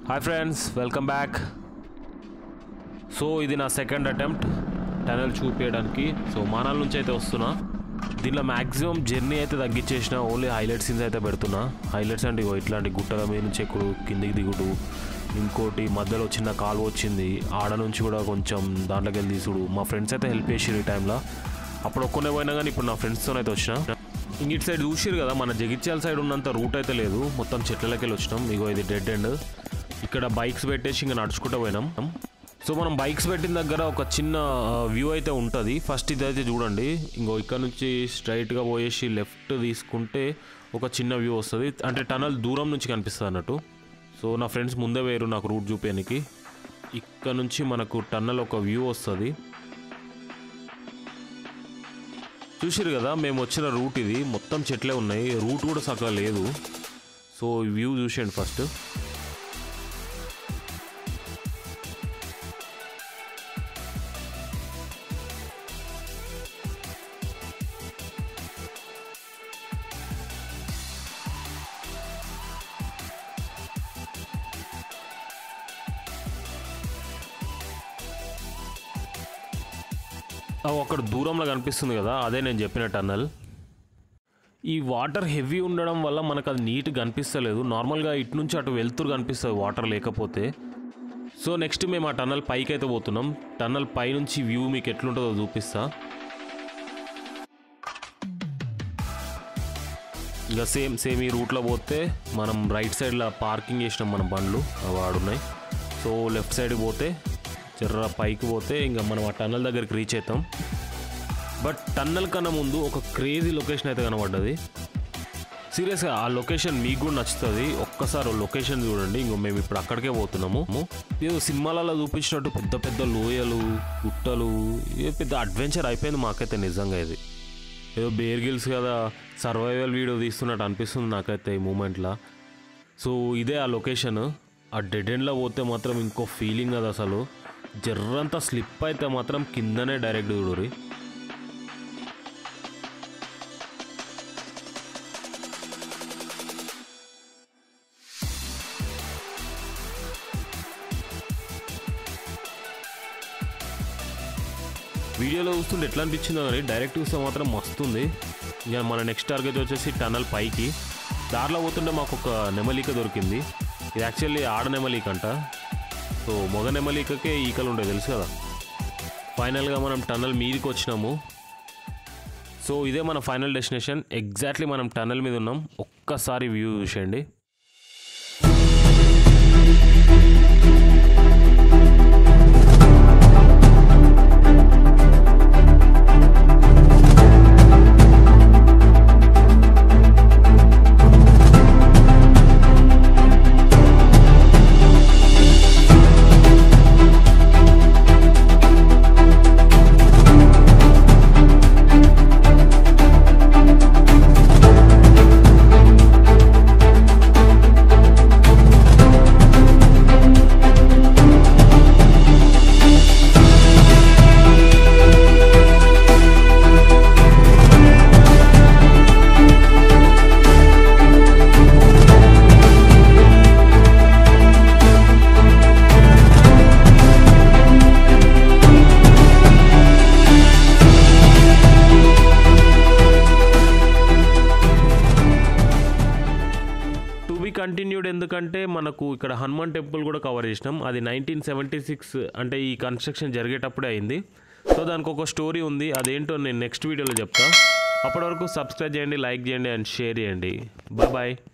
hi friends welcome back so ఇది నా second attempt tunnel చూపించడానికి సో మానాల నుంచి అయితే వస్తున్నా దీనిలో మ్యాక్సిమం జర్నీ అయితే తగ్గించేసిన ఓన్లీ హైలైట్ సీన్స్ అయితే పెడుతున్నా హైలైట్స్ అంటే ఇగో ఇట్లాంటి గుట్టల మీద నుంచి ఎక్కుడు కిందికి దిగుడు ఇంకోటి మధ్యలో చిన్న కాలువ వచ్చింది ఆడ నుంచి కూడా కొంచెం దాంట్లోకి వెళ్ళి తీసుడు మా ఫ్రెండ్స్ అయితే హెల్ప్ చేసిరు ఈ టైంలో అప్పుడు ఒక్కనే పోయినా కానీ ఇప్పుడు నా ఫ్రెండ్స్తో అయితే వచ్చిన ఇంక ఇటు సైడ్ చూసిరు కదా మన జగిత్యాల సైడ్ ఉన్నంత రూట్ అయితే లేదు మొత్తం చెట్లకి వెళ్ళి వచ్చినాం ఇగో ఇది డెడ్ ఎండ్ ఇక్కడ బైక్స్ పెట్టేసి ఇంకా నడుచుకుంటూ పోయినాం సో మనం బైక్స్ పెట్టిన దగ్గర ఒక చిన్న వ్యూ అయితే ఉంటుంది ఫస్ట్ ఇదైతే చూడండి ఇంకో ఇక్కడ నుంచి స్ట్రైట్గా పోయేసి లెఫ్ట్ తీసుకుంటే ఒక చిన్న వ్యూ వస్తుంది అంటే టనల్ దూరం నుంచి కనిపిస్తుంది అన్నట్టు సో నా ఫ్రెండ్స్ ముందే వేరు నాకు రూట్ చూపించడానికి ఇక్కడ నుంచి మనకు టన్నల్ ఒక వ్యూ వస్తుంది చూసిరు కదా మేము వచ్చిన రూట్ ఇది మొత్తం చెట్లే ఉన్నాయి రూట్ కూడా సగం లేదు సో వ్యూ చూసేయండి ఫస్ట్ అవి అక్కడ దూరంలో కనిపిస్తుంది కదా అదే నేను చెప్పిన టన్నల్ ఈ వాటర్ హెవీ ఉండడం వల్ల మనకు అది నీట్గా కనిపిస్తలేదు నార్మల్గా ఇటు నుంచి అటు వెళ్తురు కనిపిస్తుంది వాటర్ లేకపోతే సో నెక్స్ట్ మేము ఆ టన్నల్ పైకి అయితే పోతున్నాం టన్నల్ పై నుంచి వ్యూ మీకు ఎట్లుంటుందో చూపిస్తా ఇంకా సేమ్ సేమ్ ఈ రూట్లో పోతే మనం రైట్ సైడ్లో పార్కింగ్ చేసినాం మన బండ్లు అవి ఆడున్నాయి సో లెఫ్ట్ సైడ్ పోతే జర్ర పైకి పోతే ఇంకా మనం ఆ టన్నల్ దగ్గరికి రీచ్ అవుతాం బట్ టన్నల్ కన్నా ముందు ఒక క్రేజీ లొకేషన్ అయితే కనబడ్డది సీరియస్గా ఆ లొకేషన్ మీకు కూడా నచ్చుతుంది ఒక్కసారి లొకేషన్ చూడండి ఇంకో మేము ఇప్పుడు అక్కడికే పోతున్నాము ఏదో సినిమాలలో చూపించినట్టు పెద్ద పెద్ద లోయలు గుట్టలు ఏ పెద్ద అడ్వెంచర్ అయిపోయింది మాకైతే నిజంగా ఇది ఏదో బేర్ గిల్స్ కదా సర్వైవల్ వీడియో తీస్తున్నట్టు అనిపిస్తుంది నాకైతే ఈ మూమెంట్లో సో ఇదే ఆ లొకేషన్ ఆ డెడ్ ఎండ్లో పోతే మాత్రం ఇంకో ఫీలింగ్ అది అసలు జర్రంతా స్లిప్ అయితే మాత్రం కిందనే డైరెక్ట్ చూడరి వీడియోలో చూస్తుంటే ఎట్లా అనిపించిందో కానీ డైరెక్ట్ చూస్తే మాత్రం మస్తుంది ఇక మన నెక్స్ట్ టార్గెట్ వచ్చేసి టనల్ పైకి దారిలో పోతుంటే మాకు ఒక నెమలిక దొరికింది ఇది యాక్చువల్లీ ఆడ నెమలిక అంట సో మగ నెమలికకే ఈకలు ఉంటాయి తెలుసు కదా ఫైనల్గా మనం టనల్ మీదకి వచ్చినాము సో ఇదే మన ఫైనల్ డెస్టినేషన్ ఎగ్జాక్ట్లీ మనం టనల్ మీద ఉన్నాం ఒక్కసారి వ్యూ చూసేయండి టు బి కంటిన్యూడ్ ఎందుకంటే మనకు ఇక్కడ హనుమాన్ టెంపుల్ కూడా కవర్ చేసినాం అది నైన్టీన్ సెవెంటీ సిక్స్ అంటే ఈ కన్స్ట్రక్షన్ జరిగేటప్పుడే అయింది సో దానికి ఒక స్టోరీ ఉంది అదేంటో నేను నెక్స్ట్ వీడియోలో చెప్తా అప్పటి వరకు సబ్స్క్రైబ్ చేయండి లైక్ చేయండి అండ్ షేర్ చేయండి బాయ్ బాయ్